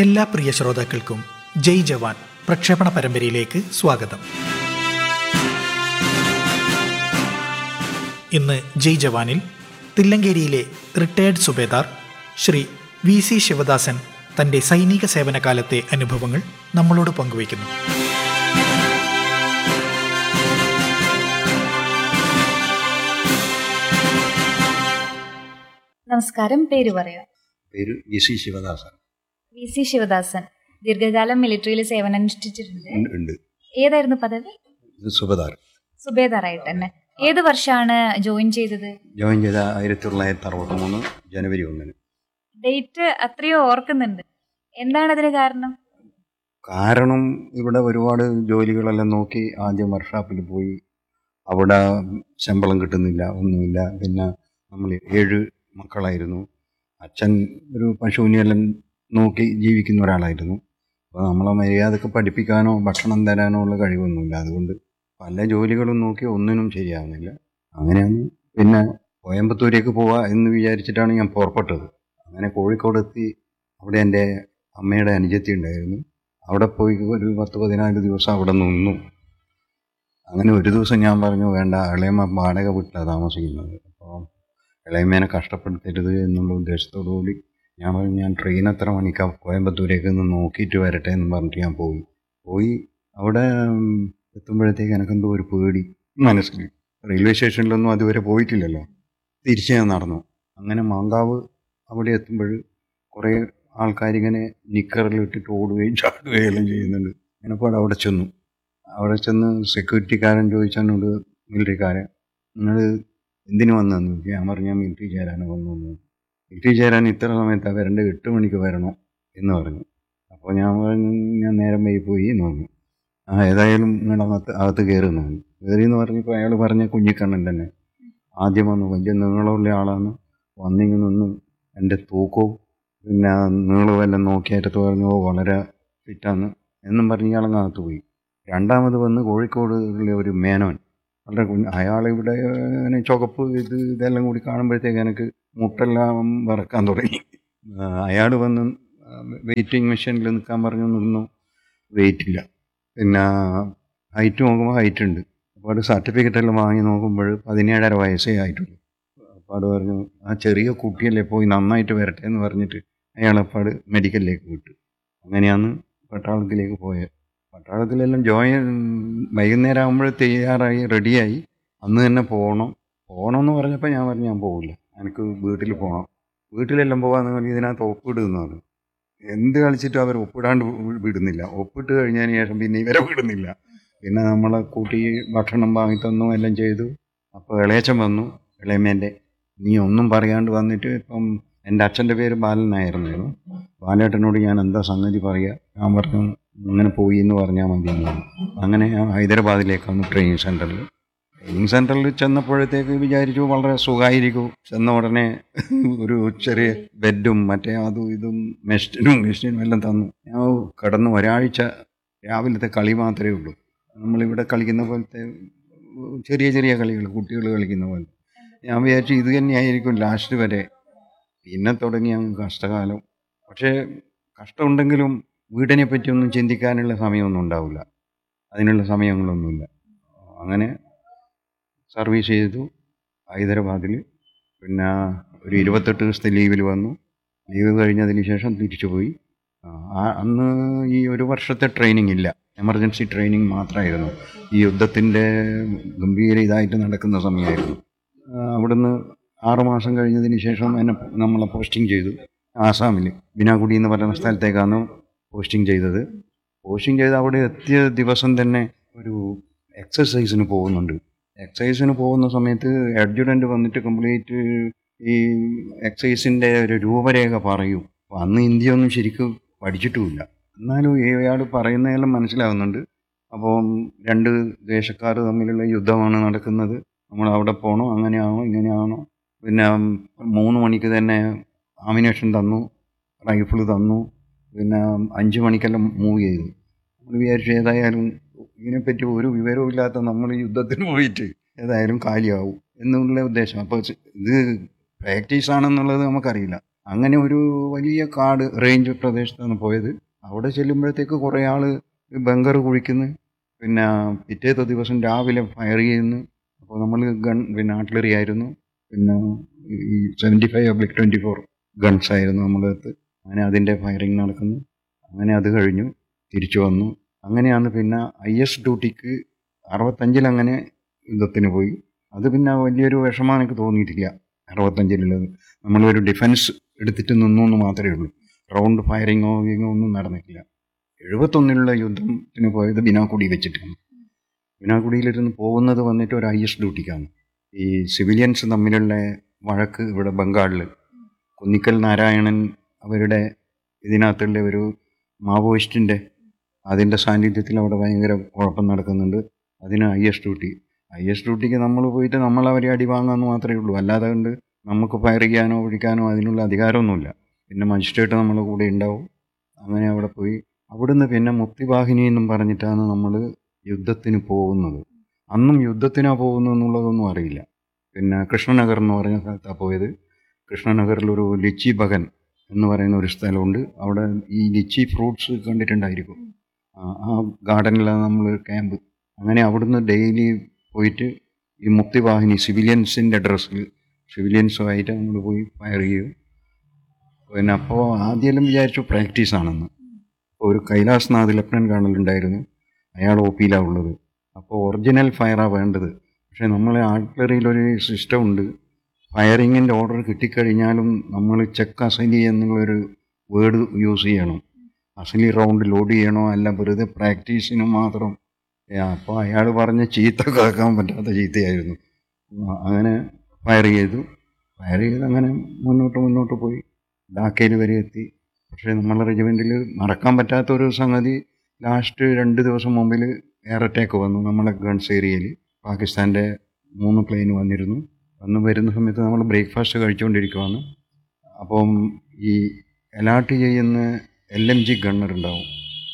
എല്ലാ പ്രിയ ശ്രോതാക്കൾക്കും ജയ് ജവാൻ പ്രക്ഷേപണ പരമ്പരയിലേക്ക് സ്വാഗതം ഇന്ന് ജയ് ജവാനിൽ തില്ലങ്കേരിയിലെ retired subedar Shri V C Sivadasan തന്റെ സൈനിക സേവനകാലത്തെ അനുഭവങ്ങൾ നമ്മളോട് പങ്കുവയ്ക്കുന്നു നമസ്കാരം പേര് പറയാം പേര് V C Sivadasan V C Sivadasan ദീർഘകാലം മിലിറ്ററിയിൽ സേവനമനുഷ്ഠിച്ചിട്ടുണ്ട് ഉണ്ട് ഉണ്ട് ഏതായിരുന്നു പദവി ഇത് സുബദാർ സുബേദാറായിട്ട് തന്നെ ഏത് വർഷമാണ് ജോയിൻ ചെയ്തത് ജോയിൻ ചെയ്ത ആയിരത്തി തൊള്ളായിരത്തി അറുപത്തി മൂന്ന് ജനുവരി ഒന്നിന് ഡേറ്റ് അത്രയോ ഓർക്കുന്നുണ്ട് എന്താണ് അതിന് കാരണം കാരണം ഇവിടെ ഒരുപാട് ജോലികളെല്ലാം നോക്കി ആദ്യം വർക്ക്ഷോപ്പിൽ പോയി അവിടെ ശമ്പളം കിട്ടുന്നില്ല ഒന്നുമില്ല പിന്നെ നമ്മൾ ഏഴ് മക്കളായിരുന്നു അച്ഛൻ ഒരു പശുവിനെല്ലാം നോക്കി ജീവിക്കുന്ന ഒരാളായിരുന്നു അപ്പോൾ നമ്മളെ മര്യാദക്ക് പഠിപ്പിക്കാനോ ഭക്ഷണം തരാനോ ഉള്ള കഴിവൊന്നുമില്ല അതുകൊണ്ട് പല ജോലികളും നോക്കി ഒന്നിനും ശരിയാവുന്നില്ല അങ്ങനെയാണ് പിന്നെ കോയമ്പത്തൂരേക്ക് പോവാ എന്ന് വിചാരിച്ചിട്ടാണ് ഞാൻ പുറപ്പെട്ടത് അങ്ങനെ കോഴിക്കോട് എത്തി അവിടെ എൻ്റെ അമ്മയുടെ അനുജത്തി ഉണ്ടായിരുന്നു അവിടെ പോയി ഒരു പത്ത് പതിനാല് ദിവസം അവിടെ നിന്നു അങ്ങനെ ഒരു ദിവസം ഞാൻ പറഞ്ഞു വേണ്ട ഇളയമ്മ വാടക വീട്ടിലാണ് താമസിക്കുന്നത് അപ്പോൾ ഇളയമ്മേനെ കഷ്ടപ്പെടുത്തരുത് എന്നുള്ള ഉദ്ദേശത്തോടു കൂടി ഞാൻ പറഞ്ഞു ഞാൻ ട്രെയിൻ എത്ര മണിക്കാണ് കോയമ്പത്തൂരേക്ക് ഒന്ന് നോക്കിയിട്ട് വരട്ടെ എന്ന് പറഞ്ഞിട്ട് ഞാൻ പോയി പോയി അവിടെ ഉം, എത്തുമ്പോഴത്തേക്ക് എനിക്കെന്തോ ഒരു പേടി മനസ്സിൽ റെയിൽവേ സ്റ്റേഷനിലൊന്നും അതുവരെ പോയിട്ടില്ലല്ലോ തിരിച്ച് ഞാൻ നടന്നു അങ്ങനെ മാങ്കാവ് അവിടെ എത്തുമ്പോൾ കുറേ ആൾക്കാരിങ്ങനെ നിക്കറിലിട്ടിട്ട് ഓടുകയും ചാടുകയും എല്ലാം ചെയ്യുന്നുണ്ട് ഞാനപ്പോൾ അവിടെ ചെന്നു അവിടെ ചെന്ന് സെക്യൂരിറ്റിക്കാരൻ ചോദിച്ചെന്നോട് മിലിറ്ററിക്കാരൻ നിങ്ങൾ എന്തിനു വന്നെന്ന് ചോദിച്ചു ഞാൻ പറഞ്ഞു ഞാൻ മിലിറ്ററി ചേരാനാണ് വന്നു മിലിറ്ററി ചേരാൻ ഇത്ര സമയത്താണ് വരേണ്ടത് എട്ട് മണിക്ക് വരണം എന്ന് പറഞ്ഞു അപ്പോൾ ഞാൻ പറഞ്ഞു ഞാൻ നേരം വൈകി പോയി എന്ന് പറഞ്ഞു ആ ഏതായാലും നിങ്ങൾ അകത്ത് അകത്ത് കയറുന്നു കയറി എന്ന് പറഞ്ഞപ്പോൾ അയാൾ പറഞ്ഞ കുഞ്ഞിക്കണ്ണൻ തന്നെ ആദ്യം വന്നു വലിയ നീളമുള്ള ആളാണ് വന്നിങ്ങ് നിന്ന് എൻ്റെ തൂക്കവും പിന്നെ നീളമെല്ലാം നോക്കിയായിട്ട് പറഞ്ഞു "ഓ, വളരെ ഫിറ്റാന്ന് എന്നും പറഞ്ഞ് ഇയാളങ്ങകത്ത് പോയി രണ്ടാമത് വന്ന് കോഴിക്കോട് ഉള്ള ഒരു മേനോൻ വളരെ കുഞ്ഞ് അയാളിവിടെ ഇങ്ങനെ ചുവപ്പ് ഇത് ഇതെല്ലാം കൂടി കാണുമ്പോഴത്തേക്ക് എനിക്ക് മുട്ടെല്ലാം വിറക്കാൻ തുടങ്ങി അയാൾ വന്ന് വെയിറ്റിംഗ് മെഷീനിൽ നിൽക്കാൻ പറഞ്ഞു നിന്നു വെയിറ്റ് ഇല്ല പിന്നെ ഹൈറ്റ് നോക്കുമ്പോൾ ഹൈറ്റ് ഉണ്ട് അപ്പോൾ അത് സർട്ടിഫിക്കറ്റ് എല്ലാം വാങ്ങി നോക്കുമ്പോൾ പതിനേഴര വയസ്സേ ആയിട്ടുള്ളൂ അപ്പാട് പറഞ്ഞു ആ ചെറിയ കുട്ടിയല്ലേ പോയി നന്നായിട്ട് വരട്ടെ എന്ന് പറഞ്ഞിട്ട് അയാളപ്പാട് മെഡിക്കലിലേക്ക് വിട്ടു അങ്ങനെയാണ് പട്ടാളത്തിലേക്ക് പോയത് പട്ടാളത്തിലെല്ലാം ജോയിൻ വൈകുന്നേരം ആകുമ്പോൾ തയ്യാറായി റെഡിയായി അന്ന് തന്നെ പോകണം പോകണം എന്ന് പറഞ്ഞപ്പോൾ ഞാൻ പറഞ്ഞു ഞാൻ പോകില്ല എനിക്ക് വീട്ടിൽ പോകണം വീട്ടിലെല്ലാം പോകാമെന്ന് പറഞ്ഞ് ഇതിനകത്ത് ഒപ്പിടുന്നു പറഞ്ഞു എന്ത് കളിച്ചിട്ടും അവർ ഒപ്പിടാണ്ട് വി- വിടുന്നില്ല ഒപ്പിട്ട് കഴിഞ്ഞതിന് ശേഷം പിന്നെ ഇവരെ വിടുന്നില്ല പിന്നെ നമ്മളെ കൂട്ടി ഭക്ഷണം വാങ്ങി തന്നു എല്ലാം ചെയ്തു അപ്പോൾ ഇളയച്ചൻ വന്നു ഇളയമ്മേൻ്റെ നീ ഒന്നും പറയാണ്ട് വന്നിട്ട് ഇപ്പം എൻ്റെ അച്ഛൻ്റെ പേര് ബാലനായിരുന്നു ബാലേട്ടനോട് ഞാൻ എന്താ സംഗതി പറയുക ഞാൻ പറഞ്ഞു ഇങ്ങനെ പോയി എന്ന് പറഞ്ഞാൽ മതി എന്ന് പറഞ്ഞു അങ്ങനെ ഞാൻ ഹൈദരാബാദിലേക്കാണ് ട്രെയിനിങ് സെൻറ്ററിൽ ട്രെയിനിങ് സെൻറ്ററിൽ ചെന്നപ്പോഴത്തേക്ക് വിചാരിച്ചു വളരെ സുഖമായിരിക്കും ചെന്ന ഉടനെ ഒരു ചെറിയ ബെഡും മറ്റേ അതും ഇതും മെഷീനും മെഷീനും എല്ലാം തന്നു ഞാൻ കിടന്ന് ഒരാഴ്ച രാവിലത്തെ കളി മാത്രമേ ഉള്ളൂ നമ്മളിവിടെ കളിക്കുന്ന പോലത്തെ ചെറിയ ചെറിയ കളികൾ കുട്ടികൾ കളിക്കുന്ന പോലെ ഞാൻ വിചാരിച്ചു ഇത് തന്നെയായിരിക്കും ലാസ്റ്റ് വരെ പിന്നെ തുടങ്ങി അങ്ങ് കഷ്ടകാലം പക്ഷേ കഷ്ടമുണ്ടെങ്കിലും വീടിനെ പറ്റിയൊന്നും ചിന്തിക്കാനുള്ള സമയമൊന്നും ഉണ്ടാവില്ല അതിനുള്ള സമയങ്ങളൊന്നുമില്ല അങ്ങനെ സർവീസ് ചെയ്തു ഹൈദരാബാദിൽ പിന്നെ ഒരു ഇരുപത്തെട്ട് ദിവസത്തെ ലീവിൽ വന്നു ലീവ് കഴിഞ്ഞതിന് ശേഷം തിരിച്ചു പോയി ആ, ആ- അന്ന് ഈ ഒരു വർഷത്തെ ട്രെയിനിങ് ഇല്ല എമർജൻസി ട്രെയിനിങ് മാത്രമായിരുന്നു ഈ യുദ്ധത്തിൻ്റെ ഗംഭീര ഇതായിട്ട് നടക്കുന്ന സമയമായിരുന്നു ആ, അവിടുന്ന് ആറുമാസം കഴിഞ്ഞതിന് ശേഷം എന്നെ നമ്മളെ പോസ്റ്റിംഗ് ചെയ്തു ആസാമിൽ ബിനാഗുഡി എന്ന് പറയുന്ന സ്ഥലത്തേക്കാണ് പോസ്റ്റിംഗ് ചെയ്തത് പോസ്റ്റിംഗ് ചെയ്ത് അവിടെ എത്തിയ ദിവസം തന്നെ ഒരു എക്സസൈസിന് പോകുന്നുണ്ട് എക്സസൈസിന് പോകുന്ന സമയത്ത് അഡ്ജുഡൻ്റ് വന്നിട്ട് കംപ്ലീറ്റ് ഈ എക്സസൈസിൻ്റെ ഒരു രൂപരേഖ പറയും അപ്പോൾ അന്ന് ഹിന്ദി ഒന്നും ശരിക്കും പഠിച്ചിട്ടുമില്ല എന്നാലും ഇയാൾ പറയുന്നതെല്ലാം മനസ്സിലാവുന്നുണ്ട് അപ്പം രണ്ട് ദേശക്കാർ തമ്മിലുള്ള യുദ്ധമാണ് നടക്കുന്നത് നമ്മൾ അവിടെ പോകണോ അങ്ങനെയാണോ ഇങ്ങനെയാണോ പിന്നെ മൂന്ന് മണിക്ക് തന്നെ ആമിനേഷൻ തന്നു റൈഫിൾ തന്നു പിന്നെ അഞ്ച് മണിക്കെല്ലാം മൂവ് ചെയ്തു നമ്മൾ വിചാരിച്ചു ഏതായാലും ഇതിനെപ്പറ്റി ഒരു വിവരവും ഇല്ലാത്ത നമ്മൾ യുദ്ധത്തിന് പോയിട്ട് ഏതായാലും കാലിയാവും എന്നുള്ള ഉദ്ദേശം അപ്പോൾ ഇത് പ്രാക്ടീസ് ആണെന്നുള്ളത് നമുക്കറിയില്ല അങ്ങനെ ഒരു വലിയ കാട് റേഞ്ച് പ്രദേശത്താണ് പോയത് അവിടെ ചെല്ലുമ്പോഴത്തേക്ക് കുറേ ആൾ ബങ്കർ കുഴിക്കുന്നു പിന്നെ പിറ്റേത്തെ ദിവസം രാവിലെ ഫയർ ചെയ്യുന്നു അപ്പോൾ നമ്മൾ ഗൺ പിന്നെ ആർട്ടിലറി ആയിരുന്നു പിന്നെ ഈ seventy five oblique twenty four guns ആയിരുന്നു നമ്മുടെ അടുത്ത് അങ്ങനെ അതിൻ്റെ ഫയറിങ് നടക്കുന്നു അങ്ങനെ അത് കഴിഞ്ഞു തിരിച്ചു വന്നു അങ്ങനെയാണ് പിന്നെ ഐ എസ് ഡ്യൂട്ടിക്ക് അറുപത്തഞ്ചിൽ അങ്ങനെ യുദ്ധത്തിന് പോയി അത് പിന്നെ വലിയൊരു വിഷമം എനിക്ക് തോന്നിയിട്ടില്ല അറുപത്തഞ്ചിലുള്ളത് നമ്മളൊരു ഡിഫൻസ് എടുത്തിട്ട് നിന്നു എന്ന് മാത്രമേ ഉള്ളൂ റൗണ്ട് ഫയറിങ്ങോ വിങ്ങോ ഒന്നും നടന്നിട്ടില്ല എഴുപത്തൊന്നിലുള്ള യുദ്ധത്തിന് പോയത് ബിനാക്കുടി വെച്ചിട്ടാണ് ബിനാക്കുടിയിലിരുന്ന് പോകുന്നത് വന്നിട്ട് ഒരു ഐ എസ് ഡ്യൂട്ടിക്കാണ് ഈ സിവിലിയൻസ് തമ്മിലുള്ള വഴക്ക് ഇവിടെ ബംഗാളിൽ കുന്നിക്കൽ നാരായണൻ അവരുടെ ഇതിനകത്തുള്ള ഒരു മാവോയിസ്റ്റിൻ്റെ അതിൻ്റെ സാന്നിധ്യത്തിൽ അവിടെ ഭയങ്കര കുഴപ്പം നടക്കുന്നുണ്ട് അതിന് I S duty I S ഡ്യൂട്ടിക്ക് നമ്മൾ പോയിട്ട് നമ്മൾ അവരെ അടി വാങ്ങാമെന്ന് മാത്രമേ ഉള്ളൂ അല്ലാതെ കൊണ്ട് നമുക്ക് ഫയർ ചെയ്യാനോ ഒഴിക്കാനോ അതിനുള്ള അധികാരമൊന്നുമില്ല പിന്നെ മജിസ്ട്രേറ്റ് നമ്മളെ കൂടെ ഉണ്ടാവും അങ്ങനെ അവിടെ പോയി അവിടുന്ന് പിന്നെ മുക്തിവാഹിനി എന്നും പറഞ്ഞിട്ടാണ് നമ്മൾ യുദ്ധത്തിന് പോകുന്നത് അന്നും യുദ്ധത്തിനാണ് പോകുന്നത് എന്നുള്ളതൊന്നും അറിയില്ല പിന്നെ കൃഷ്ണനഗർ എന്ന് പറഞ്ഞ സ്ഥലത്താണ് പോയത് കൃഷ്ണനഗറിലൊരു ലിച്ചി ബഗൻ എന്ന് പറയുന്ന ഒരു സ്ഥലമുണ്ട് അവിടെ ഈ ലിച്ചി ഫ്രൂട്ട്സ് കണ്ടിട്ടുണ്ടായിരിക്കും ആ ആ ഗാർഡനിലാണ് നമ്മൾ ക്യാമ്പ് അങ്ങനെ അവിടുന്ന് ഡെയിലി പോയിട്ട് ഈ മുക്തിവാഹിനി സിവിലിയൻസിൻ്റെ ഡ്രസ്സിൽ സിവിലിയൻസുമായിട്ട് നമ്മൾ പോയി ഫയർ ചെയ്യും പിന്നെ അപ്പോൾ ആദ്യം വിചാരിച്ചു പ്രാക്ടീസ് ആണെന്ന് അപ്പോൾ ഒരു കൈലാസ് നാഥ് ലഫ്റ്റനൻറ്റ് കേണൽ ഉണ്ടായിരുന്നു അയാൾ ഒ പിയിലാണ് ഉള്ളത് അപ്പോൾ ഒറിജിനൽ ഫയറാണ് വേണ്ടത് പക്ഷേ നമ്മളെ ആർട്ടിലറിയിലൊരു സിസ്റ്റം ഉണ്ട് ഫയറിങ്ങിൻ്റെ ഓർഡർ കിട്ടിക്കഴിഞ്ഞാലും നമ്മൾ ചെക്ക് അസലി എന്നുള്ളൊരു വേർഡ് യൂസ് ചെയ്യണം അസലി റൗണ്ട് ലോഡ് ചെയ്യണോ അല്ല വെറുതെ പ്രാക്ടീസിന് മാത്രം അപ്പോൾ അയാൾ പറഞ്ഞ ചീത്ത കേൾക്കാൻ പറ്റാത്ത ചീത്തയായിരുന്നു ആ, അങ്ങനെ ഫയർ ചെയ്തു ഫയർ ചെയ്ത് അങ്ങനെ മുന്നോട്ട് മുന്നോട്ട് പോയി ഡാക്കയിൽ വരെ എത്തി പക്ഷേ നമ്മളെ റെജിമെൻറ്റിൽ മറക്കാൻ പറ്റാത്ത ഒരു സംഗതി ലാസ്റ്റ് രണ്ട് ദിവസം മുമ്പിൽ എയർ അറ്റാക്ക് വന്നു നമ്മളെ ഗൺസ് ഏരിയയിൽ പാകിസ്ഥാൻ്റെ മൂന്ന് പ്ലെയിൻ വന്നിരുന്നു വന്ന് വരുന്ന സമയത്ത് നമ്മൾ ബ്രേക്ക്ഫാസ്റ്റ് കഴിച്ചുകൊണ്ടിരിക്കുവാണ് അപ്പം ഈ അലാട്ട് ചെയ്യുന്ന എൽ എം ജി ഗണ്ണർ ഉണ്ടാവും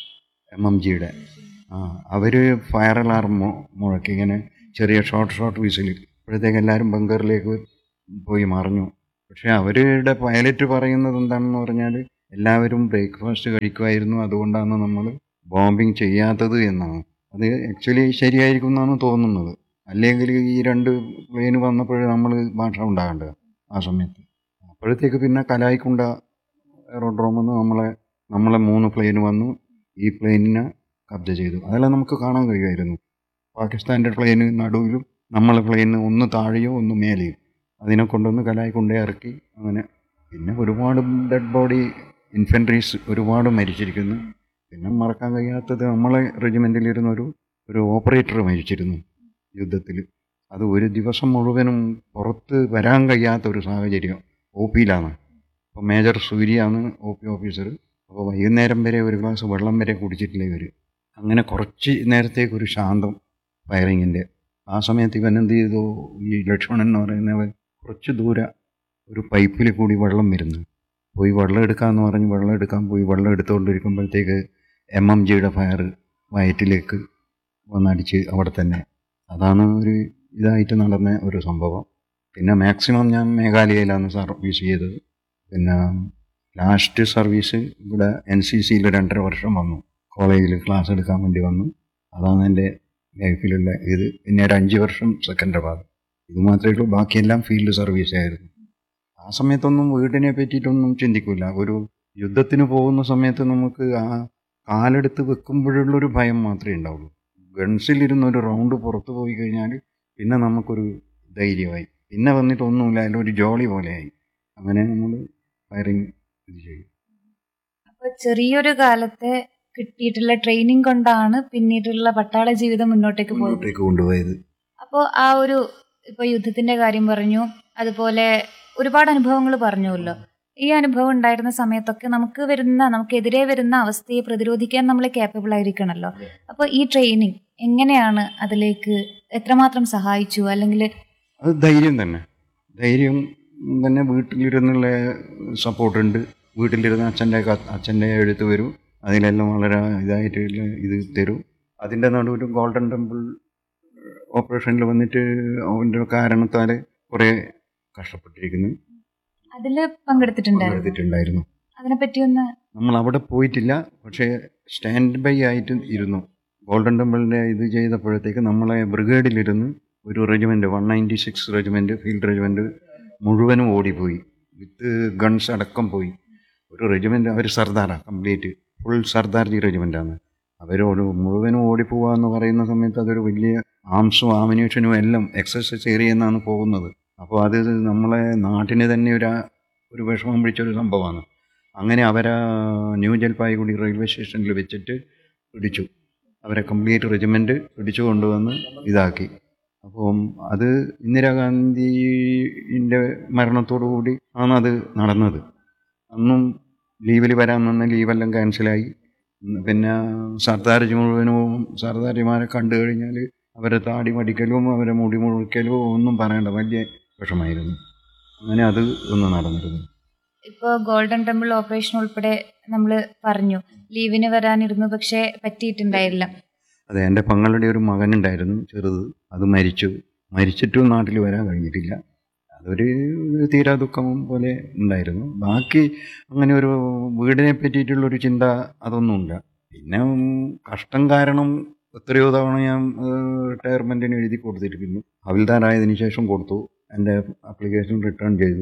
എം എം ജിയുടെ ആ അവർ ഫയർ അലാർം മുഴക്കി ഇങ്ങനെ ചെറിയ ഷോർട്ട് ഷോർട്ട് വിസിൽ അപ്പോഴത്തേക്ക് എല്ലാവരും ബങ്കറിലേക്ക് പോയി മറിഞ്ഞു പക്ഷേ അവരുടെ പൈലറ്റ് പറയുന്നത് എന്താണെന്ന് പറഞ്ഞാൽ എല്ലാവരും ബ്രേക്ക്ഫാസ്റ്റ് കഴിക്കുമായിരുന്നു അതുകൊണ്ടാണ് നമ്മൾ ബോംബിങ് ചെയ്യാത്തത് എന്നാണ് അത് ആക്ച്വലി ശരിയായിരിക്കും എന്നാണ് തോന്നുന്നത് അല്ലെങ്കിൽ ഈ രണ്ട് പ്ലെയിൻ വന്നപ്പോൾ നമ്മൾ ഭാഷ ഉണ്ടാകേണ്ടത് ആ സമയത്ത് അപ്പോഴത്തേക്ക് പിന്നെ കലായിക്കുണ്ട എയറോഡ്രോമിൽ നിന്ന് നമ്മളെ നമ്മളെ മൂന്ന് പ്ലെയിൻ വന്നു ഈ പ്ലെയിനിനെ കബ്ജ ചെയ്തു അതെല്ലാം നമുക്ക് കാണാൻ കഴിയുമായിരുന്നു പാകിസ്ഥാൻ്റെ പ്ലെയിന് നടുവിലും നമ്മളെ പ്ലെയിന് ഒന്ന് താഴെയോ ഒന്ന് മേലെയും അതിനെ കൊണ്ടുവന്ന് കലായി കൊണ്ടേ ഇറക്കി അങ്ങനെ പിന്നെ ഒരുപാട് ഡെഡ് ബോഡി ഇൻഫൻട്രീസ് ഒരുപാട് മരിച്ചിരിക്കുന്നു പിന്നെ മറക്കാൻ കഴിയാത്തത് നമ്മളെ റെജിമെൻറ്റിലിരുന്ന ഒരു ഒരു ഓപ്പറേറ്റർ മരിച്ചിരുന്നു യുദ്ധത്തിൽ അത് ഒരു ദിവസം മുഴുവനും പുറത്ത് വരാൻ കഴിയാത്ത ഒരു സാഹചര്യം ഒ പിയിലാണ് അപ്പോൾ മേജർ സൂര്യാണ് ഒ പി ഓഫീസർ അപ്പോൾ വൈകുന്നേരം വരെ ഒരു ഗ്ലാസ് വെള്ളം വരെ കുടിച്ചിട്ടില്ല ഇവർ അങ്ങനെ കുറച്ച് നേരത്തേക്ക് ഒരു ശാന്തം ഫയറിങ്ങിൻ്റെ ആ സമയത്ത് ഇവൻ എന്ത് ചെയ്തു ഈ ലക്ഷ്മണൻ എന്ന് പറയുന്നവൻ കുറച്ച് ദൂരെ ഒരു പൈപ്പിൽ കൂടി വെള്ളം വരുന്നു പോയി വെള്ളം എടുക്കാമെന്ന് പറഞ്ഞ് വെള്ളം എടുക്കാൻ പോയി വെള്ളം എടുത്തുകൊണ്ടിരിക്കുമ്പോഴത്തേക്ക് എം എം ജിയുടെ ഫയർ വയറ്റിലേക്ക് വന്നടിച്ച് അവിടെ തന്നെ അതാണ് ഒരു ഇതായിട്ട് നടന്ന ഒരു സംഭവം പിന്നെ മാക്സിമം ഞാൻ മേഘാലയയിലാണ് സർവീസ് ചെയ്തത് പിന്നെ ലാസ്റ്റ് സർവീസ് ഇവിടെ എൻ സി സിയിൽ രണ്ടര വർഷം വന്നു കോളേജിൽ ക്ലാസ് എടുക്കാൻ വേണ്ടി വന്നു അതാണ് എൻ്റെ ലൈഫിലുള്ള ഇത് പിന്നെ ഒരു അഞ്ച് വർഷം സെക്കൻഡറാബാദ് ഇത് മാത്രമേ ഉള്ളൂ ബാക്കിയെല്ലാം ഫീൽഡ് സർവീസ് ആയിരുന്നു ആ സമയത്തൊന്നും വീടിനെ പറ്റിയിട്ടൊന്നും ചിന്തിക്കില്ല ഒരു യുദ്ധത്തിന് പോകുന്ന സമയത്ത് നമുക്ക് ആ കാലെടുത്ത് വെക്കുമ്പോഴുള്ളൊരു ഭയം മാത്രമേ ഉണ്ടാവുള്ളൂ ഗൺസിലിരുന്ന് ഒരു റൗണ്ട് പുറത്ത് പോയി കഴിഞ്ഞാൽ പിന്നെ നമുക്കൊരു ധൈര്യമായി പിന്നെ വന്നിട്ട് ഒന്നുമില്ല അതിലൊരു ജോളി പോലെയായി അങ്ങനെ നമ്മൾ ഫയറിങ് ഇത് ചെയ്യും അപ്പൊ ചെറിയൊരു കാലത്തെ കിട്ടിയിട്ടുള്ള ട്രെയിനിങ് കൊണ്ടാണ് പിന്നീടുള്ള പട്ടാള ജീവിതം മുന്നോട്ടേക്ക് പോയത് മുന്നോട്ടേക്ക് കൊണ്ടുപോയത് അപ്പോൾ ആ ഒരു ഇപ്പൊ യുദ്ധത്തിന്റെ കാര്യം പറഞ്ഞു അതുപോലെ ഒരുപാട് അനുഭവങ്ങൾ പറഞ്ഞുവല്ലോ ഈ അനുഭവം ഉണ്ടായിരുന്ന സമയത്തൊക്കെ നമുക്ക് വരുന്ന നമുക്കെതിരെ വരുന്ന അവസ്ഥയെ പ്രതിരോധിക്കാൻ നമ്മൾ കേപ്പബിൾ ആയിരിക്കണമല്ലോ അപ്പോൾ ഈ ട്രെയിനിങ് എങ്ങനെയാണ് അതിലേക്ക് എത്രമാത്രം സഹായിച്ചു അല്ലെങ്കിൽ അത് ധൈര്യം തന്നെ ധൈര്യം തന്നെ വീട്ടിലിരുന്നുള്ള സപ്പോർട്ടുണ്ട് വീട്ടിലിരുന്ന് അച്ഛൻ്റെ അച്ഛൻ്റെ എഴുത്ത് വരും അതിലെല്ലാം വളരെ ഇതായിട്ടുള്ള ഇത് തരും അതിൻ്റെ നടുവിൽ ഗോൾഡൻ ടെമ്പിൾ ഓപ്പറേഷനിൽ വന്നിട്ട് അവൻ്റെ കാരണത്താൽ കുറേ കഷ്ടപ്പെട്ടിരിക്കുന്നു അതില് പങ്കെടുത്തിട്ടുണ്ടായിരുന്നു പങ്കെടുത്തിട്ടുണ്ടായിരുന്നു അതിനെപ്പറ്റി ഒന്ന് നമ്മൾ അവിടെ പോയിട്ടില്ല പക്ഷേ സ്റ്റാൻഡ് ബൈ ആയിട്ട് ഇരുന്നു ഗോൾഡൻ ടെമ്പിളിൻ്റെ ഇത് ചെയ്തപ്പോഴത്തേക്ക് നമ്മളെ ബ്രിഗേഡിലിരുന്ന് ഒരു regiment one ninety six regiment field regiment മുഴുവനും ഓടിപ്പോയി വിത്ത് ഗൺസ് അടക്കം പോയി ഒരു റെജിമെൻറ്റ് അവർ സർദാറാണ് കംപ്ലീറ്റ് ഫുൾ സർദാർജി റെജിമെൻറ്റാണ് അവരോട് മുഴുവനും ഓടിപ്പോവുക എന്ന് പറയുന്ന സമയത്ത് അതൊരു വലിയ ആംസും ആമിനേഷനും എല്ലാം എക്സസൈസ് ഏരിയ എന്നാണ് പോകുന്നത് അപ്പോൾ അത് നമ്മളെ നാട്ടിന് തന്നെ ഒരു ഒരു വിഷമം പിടിച്ചൊരു സംഭവമാണ് അങ്ങനെ അവരെ ന്യൂ ജൽപായ്ഗുഡി റെയിൽവേ സ്റ്റേഷനിൽ വെച്ചിട്ട് പിടിച്ചു അവരെ കംപ്ലീറ്റ് റെജിമെൻറ്റ് പിടിച്ചു കൊണ്ടുവന്ന് ഇതാക്കി അപ്പം അത് ഇന്ദിരാഗാന്ധിൻ്റെ മരണത്തോടു കൂടി ആണ് അത് നടന്നത് അന്നും ലീവിൽ വരാൻ നിന്ന ലീവെല്ലാം ക്യാൻസലായി പിന്നെ സർദാർജി മുഴുവനും സർദാർജിമാരെ കണ്ടു കഴിഞ്ഞാൽ അവരെ താടി മടിക്കലും അവരെ മുടി മുഴുക്കലും ഒന്നും പറയണ്ട വലിയ വിഷമായിരുന്നു അങ്ങനെ അത് ഒന്ന് നടന്നിരുന്നു ഇപ്പോൾ ഗോൾഡൻ ടെമ്പിൾ ഓപ്പറേഷൻ ഉൾപ്പെടെ നമ്മൾ പറഞ്ഞു ലീവിന് വരാനിരുന്നു പക്ഷേ പറ്റിയിട്ടുണ്ടായില്ല അതെ എൻ്റെ പങ്ങളുടെ ഒരു മകനുണ്ടായിരുന്നു ചെറുത് അത് മരിച്ചു മരിച്ചിട്ടും നാട്ടിൽ വരാൻ കഴിഞ്ഞിട്ടില്ല അതൊരു തീരാ ദുഃഖം പോലെ ഉണ്ടായിരുന്നു ബാക്കി അങ്ങനെ ഒരു വീടിനെ പറ്റിയിട്ടുള്ളൊരു ചിന്ത അതൊന്നുമില്ല പിന്നെ ഉം, കഷ്ടം കാരണം എത്രയോ തവണ ഞാൻ റിട്ടയർമെൻറ്റിന് എഴുതി കൊടുത്തിരിക്കുന്നു ഹവിൽദാറായതിനു ശേഷം കൊടുത്തു എൻ്റെ ആപ്ലിക്കേഷൻ റിട്ടേൺ ചെയ്തു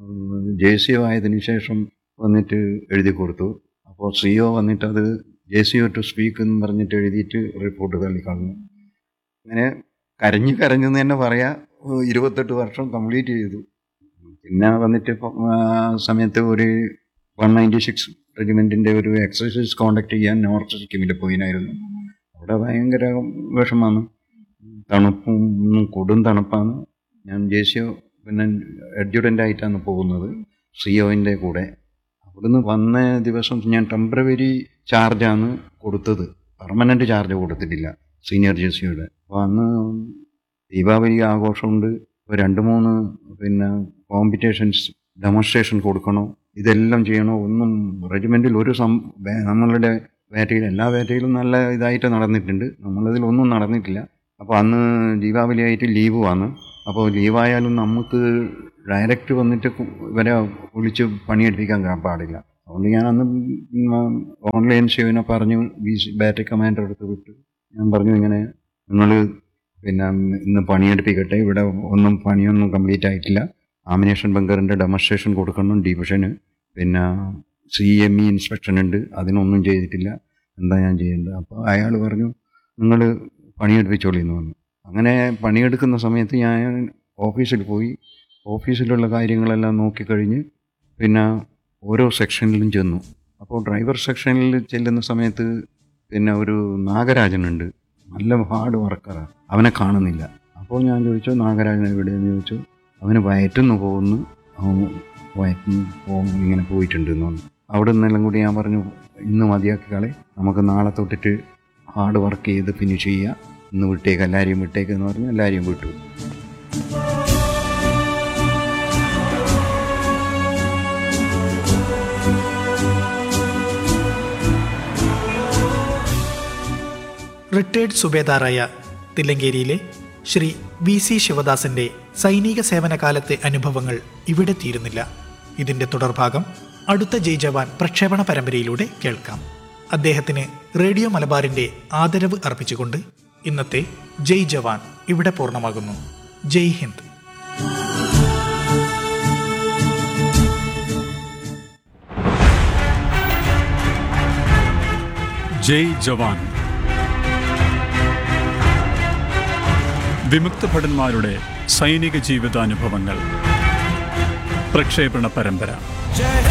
ജെ സി ഒ ആയതിനു ശേഷം വന്നിട്ട് എഴുതി കൊടുത്തു അപ്പോൾ സി ഒ വന്നിട്ട് അത് J C O to speak എന്ന് പറഞ്ഞിട്ട് എഴുതിയിട്ട് റിപ്പോർട്ട് തള്ളിക്കളഞ്ഞു അങ്ങനെ കരഞ്ഞ് കരഞ്ഞെന്ന് തന്നെ പറയാം ഏഹ് ഇരുപത്തെട്ട് വർഷം കംപ്ലീറ്റ് ചെയ്തു പിന്നെ വന്നിട്ട് ഇപ്പം ആ സമയത്ത് ഒരു വൺ നയൻറ്റി സിക്സ് റെജിമെൻറ്റിൻ്റെ ഒരു എക്സസൈസ് കോണ്ടാക്ട് ചെയ്യാൻ നോർത്ത് സിക്കിമിൽ പോയിനായിരുന്നു അവിടെ ഭയങ്കര വിഷമാണ് തണുപ്പും കൊടും തണുപ്പാണ് ഞാൻ ജെ സി ഒ പിന്നെ അഡ്ജുഡൻ്റ് ആയിട്ടാണ് പോകുന്നത് സി ഒൻ്റെ കൂടെ അവിടുന്ന് വന്ന ദിവസം ഞാൻ ടെമ്പറവരി ചാർജാണ് കൊടുത്തത് പെർമനൻ്റ് ചാർജ് കൊടുത്തിട്ടില്ല സീനിയർ ജെ സിയുടെ അപ്പോൾ അന്ന് ദീപാവലി ആഘോഷമുണ്ട് ഇപ്പോൾ രണ്ട് മൂന്ന് പിന്നെ കോമ്പറ്റീഷൻസ് ഡെമോൺസ്ട്രേഷൻ കൊടുക്കണോ ഇതെല്ലാം ചെയ്യണോ ഒന്നും റെജിമെൻറ്റിൽ ഒരു സം വേ- നമ്മളുടെ വേറ്റയിൽ എല്ലാ വേറ്റയിലും നല്ല ഇതായിട്ട് നടന്നിട്ടുണ്ട് നമ്മളതിൽ ഒന്നും നടന്നിട്ടില്ല അപ്പോൾ അന്ന് ദീപാവലി ആയിട്ട് ലീവ് വന്നു അപ്പോൾ ലീവായാലും നമുക്ക് ഡയറക്റ്റ് വന്നിട്ട് കു- ഇവരെ വിളിച്ച് പണിയെടുപ്പിക്കാൻ കാ- പാടില്ല അതുകൊണ്ട് ഞാൻ അന്ന് ഓൺലൈൻ ശിവനെ പറഞ്ഞു ബി സി ബാറ്ററി കമാൻഡർ അടുത്ത് വിട്ടു ഞാൻ പറഞ്ഞു ഇങ്ങനെ നിങ്ങൾ പിന്നെ ഇന്ന് പണിയെടുപ്പിക്കട്ടെ ഇവിടെ ഒന്നും പണിയൊന്നും കംപ്ലീറ്റ് ആയിട്ടില്ല ആമിനേഷൻ ബങ്കറിൻ്റെ ഡെമോൺസ്ട്രേഷൻ കൊടുക്കണം ഡിവിഷന് പിന്നെ സി എം ഇ ഇൻസ്പെക്ഷൻ ഉണ്ട് അതിനൊന്നും ചെയ്തിട്ടില്ല എന്താ ഞാൻ ചെയ്യേണ്ടത് അപ്പോൾ അയാൾ പറഞ്ഞു നിങ്ങൾ പണിയെടുപ്പിച്ചോളി എന്ന് പറഞ്ഞു അങ്ങനെ പണിയെടുക്കുന്ന സമയത്ത് ഞാൻ ഓഫീസിൽ പോയി ഓഫീസിലുള്ള കാര്യങ്ങളെല്ലാം നോക്കിക്കഴിഞ്ഞ് പിന്നെ ഓരോ സെക്ഷനിലും ചെന്നു അപ്പോൾ ഡ്രൈവർ സെക്ഷനിൽ ചെല്ലുന്ന സമയത്ത് പിന്നെ ഒരു നാഗരാജനുണ്ട് നല്ല ഹാർഡ് വർക്കറാണ് അവനെ കാണുന്നില്ല അപ്പോൾ ഞാൻ ചോദിച്ചു നാഗരാജൻ എവിടെയെന്ന് ചോദിച്ചു അവന് വയറ്റുന്നു പോകുന്നു അവൻ വയറ്റുന്നു പോകും ഇങ്ങനെ പോയിട്ടുണ്ട് എന്ന് പറഞ്ഞു അവിടെ നിന്നെല്ലാം കൂടി ഞാൻ പറഞ്ഞു ഇന്ന് മതിയാക്കി കളി നമുക്ക് നാളെ തൊട്ടിട്ട് ഹാർഡ് വർക്ക് ചെയ്ത് ഫിനിഷ് ചെയ്യുക ഇന്ന് വിട്ടേക്ക് എല്ലാവരെയും വിട്ടേക്ക് എന്ന് പറഞ്ഞ് എല്ലാവരെയും വിട്ടു റിട്ടയർഡ് സുബേദാറായ തില്ലങ്കേരിയിലെ ശ്രീ വി സി ശിവദാസന്റെ സൈനിക സേവനകാലത്തെ അനുഭവങ്ങൾ ഇവിടെ തീരുന്നില്ല ഇതിന്റെ തുടർഭാഗം അടുത്ത ജയ് ജവാൻ പ്രക്ഷേപണ പരമ്പരയിലൂടെ കേൾക്കാം അദ്ദേഹത്തിന് റേഡിയോ മലബാറിന്റെ ആദരവ് അർപ്പിച്ചുകൊണ്ട് ഇന്നത്തെ ജയ് ജവാൻ ഇവിടെ പൂർണ്ണമാകുന്നു ജയ് ഹിന്ദ് ജയ് ജവാൻ വിമുക്ത ഭടന്മാരുടെ സൈനിക ജീവിതാനുഭവങ്ങൾ പ്രക്ഷേപണ പരമ്പര